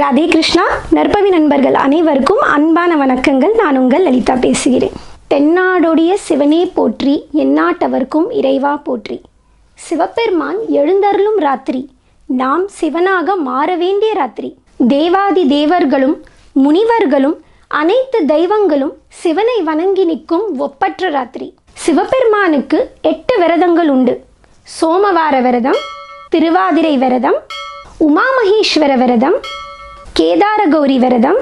ராதே கிருஷ்ணா நற்பவி நண்பர்கள் அனைவருக்கும் அன்பான வணக்கங்கள் நான் உங்கள் லலிதா பேசுகிறேன் தென்னாடுடைய சிவனே போற்றி எந்நாட்டவர்க்கும் இறைவா போற்றி சிவபெருமான் எழுந்தருளும் ராத்திரி நாம் சிவனாக மாற வேண்டிய ராத்திரி தேவாதி தேவர்களும் முனிவர்களும் அனைத்து தெய்வங்களும் சிவனை வணங்கி நிற்கும் ஒப்பற்ற ராத்திரி சிவபெருமானுக்கு எட்டு விரதங்கள் உண்டு சோமவார விரதம் திருவாதிரை விரதம் உமாமகேஸ்வர விரதம் கேதார கௌரி விரதம்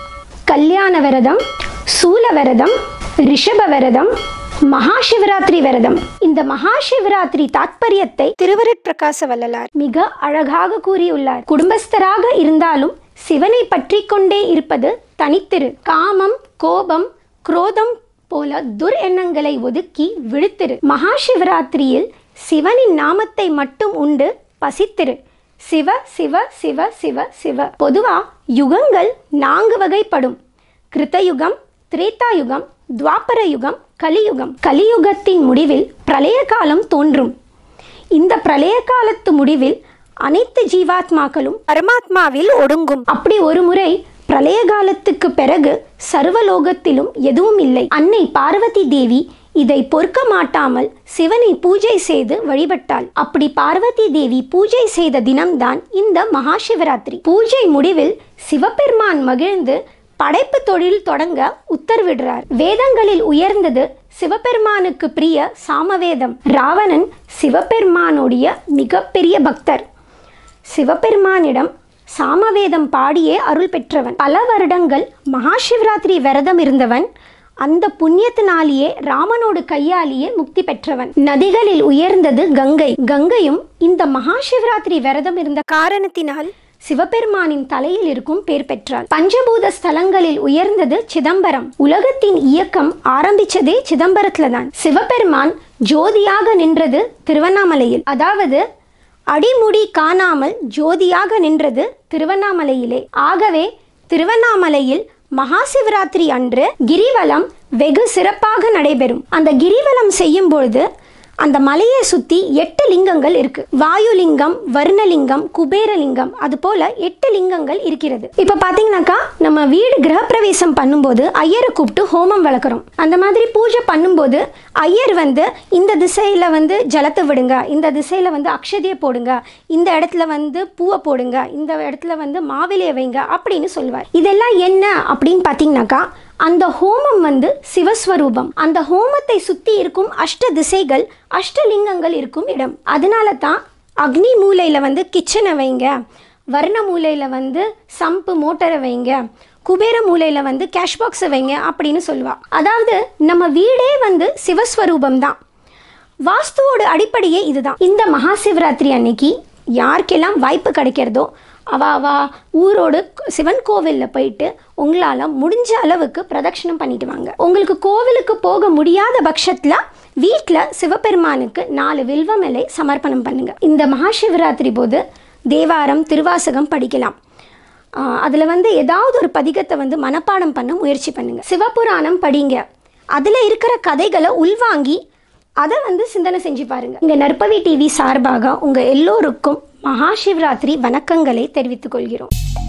கல்யாண விரதம் சூல விரதம் ரிஷப விரதம் மகாசிவராத்திரி விரதம் இந்த மகாசிவராத்திரி தாத்பரியத்தை திருவருட்பிரகாச வள்ளலார் மிக அழகாக கூறியுள்ளார் குடும்பஸ்தராக இருந்தாலும் சிவனை பற்றி கொண்டே இருப்பது தனித்திரு காமம் கோபம் குரோதம் போல துர் எண்ணங்களை ஒதுக்கி விழுத்திரு மகாசிவராத்திரியில் சிவனின் நாமத்தை மட்டும் உண்டு பசித்திரு சிவ சிவ சிவ சிவ சிவ பொதுவா யுகங்கள் நான்கு வகைப்படும் கிருத்தயுகம் திரேதாயுகம் துவாபர யுகம் கலியுகம் கலியுகத்தின் முடிவில் பிரளய காலம் தோன்றும் இந்த பிரளய காலத்து முடிவில் அனைத்து ஜீவாத்மாக்களும் பரமாத்மாவில் ஒடுங்கும் அப்படி ஒரு முறை பிரளய காலத்துக்கு பிறகு சர்வலோகத்திலும் எதுவும் இல்லை அன்னை பார்வதி தேவி இதை பொறுக்க மாட்டாமல் சிவனை பூஜை செய்து வழிபட்டாள் அப்படி பார்வதி தேவி பூஜை செய்த தினம்தான் இந்த மகாசிவராத்திரி பூஜை முடிவில் சிவபெருமான் மகிழ்ந்து படைப்பு தொழில் தொடங்க உத்தரவிடுறார் வேதங்களில் உயர்ந்தது சிவபெருமானுக்கு பிரிய சாமவேதம் ராவணன் சிவபெருமானுடைய மிகப்பெரிய பக்தர் சிவபெருமானிடம் சாமவேதம் பாடியே அருள் பெற்றவன் பல வருடங்கள் மகாசிவராத்திரி விரதம் இருந்தவன் அந்த புண்ணியத்தினாலேயே ராமனோடு கையாலேயே முக்தி பெற்றவன் நதிகளில் உயர்ந்தது கங்கை கங்கையும் இந்த மகாசிவராத்திரி விரதம் இருந்த காரணத்தினால் சிவபெருமானின் தலையில் இருக்கும் பேர் பெற்றாள் பஞ்சபூத ஸ்தலங்களில் உயர்ந்தது சிதம்பரம் உலகத்தின் இயக்கம் ஆரம்பிச்சதே சிதம்பரத்துல தான் சிவபெருமான் ஜோதியாக நின்றது திருவண்ணாமலையில் அதாவது அடிமுடி காணாமல் ஜோதியாக நின்றது திருவண்ணாமலையிலே ஆகவே திருவண்ணாமலையில் மகாசிவராத்திரி அன்று கிரிவலம் வெகு சிறப்பாக நடைபெறும் அந்த கிரிவலம் செய்யும் பொழுது அந்த மலையை சுத்தி எட்டு லிங்கங்கள் இருக்கு வாயுலிங்கம் வர்ணலிங்கம் குபேரலிங்கம் அது போல எட்டு லிங்கங்கள் இருக்கிறது இப்ப பாத்தீங்கன்னாக்கா நம்ம வீடு கிரகப்பிரவேசம் பண்ணும்போது ஐயரை கூப்பிட்டு ஹோமம் வளர்க்குறோம் அந்த மாதிரி பூஜை பண்ணும்போது ஐயர் வந்து இந்த திசையில வந்து ஜலத்தை விடுங்க இந்த திசையில வந்து அக்ஷதையை போடுங்க இந்த இடத்துல வந்து பூவை போடுங்க இந்த இடத்துல வந்து மாவிலையை வைங்க அப்படின்னு சொல்லுவார் இதெல்லாம் என்ன அப்படின்னு பார்த்தீங்கன்னாக்கா அந்த ஹோமம் வந்து சிவஸ்வரூபம் அந்த ஹோமத்தை சுத்தி இருக்கும் அஷ்ட திசைகள் அஷ்டலிங்கங்கள் இருக்கும் இடம் அதனால தான் அக்னி மூலையில் வந்து கிச்சனை வைங்க வர்ண மூலையில் வந்து சம்பு மோட்டரை வைங்க குபேர மூலையில் வந்து கேஷ் பாக்ஸை வைங்க அப்படின்னு சொல்லுவா அதாவது நம்ம வீடே வந்து சிவஸ்வரூபம் தான் வாஸ்துவோட அடிப்படையே இதுதான் இந்த மகா சிவராத்திரி அன்னைக்கு யாருக்கெல்லாம் வாய்ப்பு கிடைக்கிறதோ அவ அவ ஊரோடு சிவன் கோவிலில் போயிட்டு உங்களால் முடிஞ்ச அளவுக்கு பிரதட்சணம் பண்ணிட்டு வாங்க உங்களுக்கு கோவிலுக்கு போக முடியாத பட்சத்தில் வீட்டில் சிவபெருமானுக்கு நாலு வில்வ இலை சமர்ப்பணம் பண்ணுங்க இந்த மகாசிவராத்திரி போது தேவாரம் திருவாசகம் படிக்கலாம் அதில் வந்து ஏதாவது ஒரு பதிகத்தை வந்து மனப்பாடம் பண்ண முயற்சி பண்ணுங்க சிவபுராணம் படிங்க அதில் இருக்கிற கதைகளை உள்வாங்கி அதை வந்து சிந்தனை செஞ்சு பாருங்க இங்க நற்பவி டிவி சார்பாக உங்க எல்லோருக்கும் மகாசிவராத்திரி வணக்கங்களை தெரிவித்துக் கொள்கிறோம்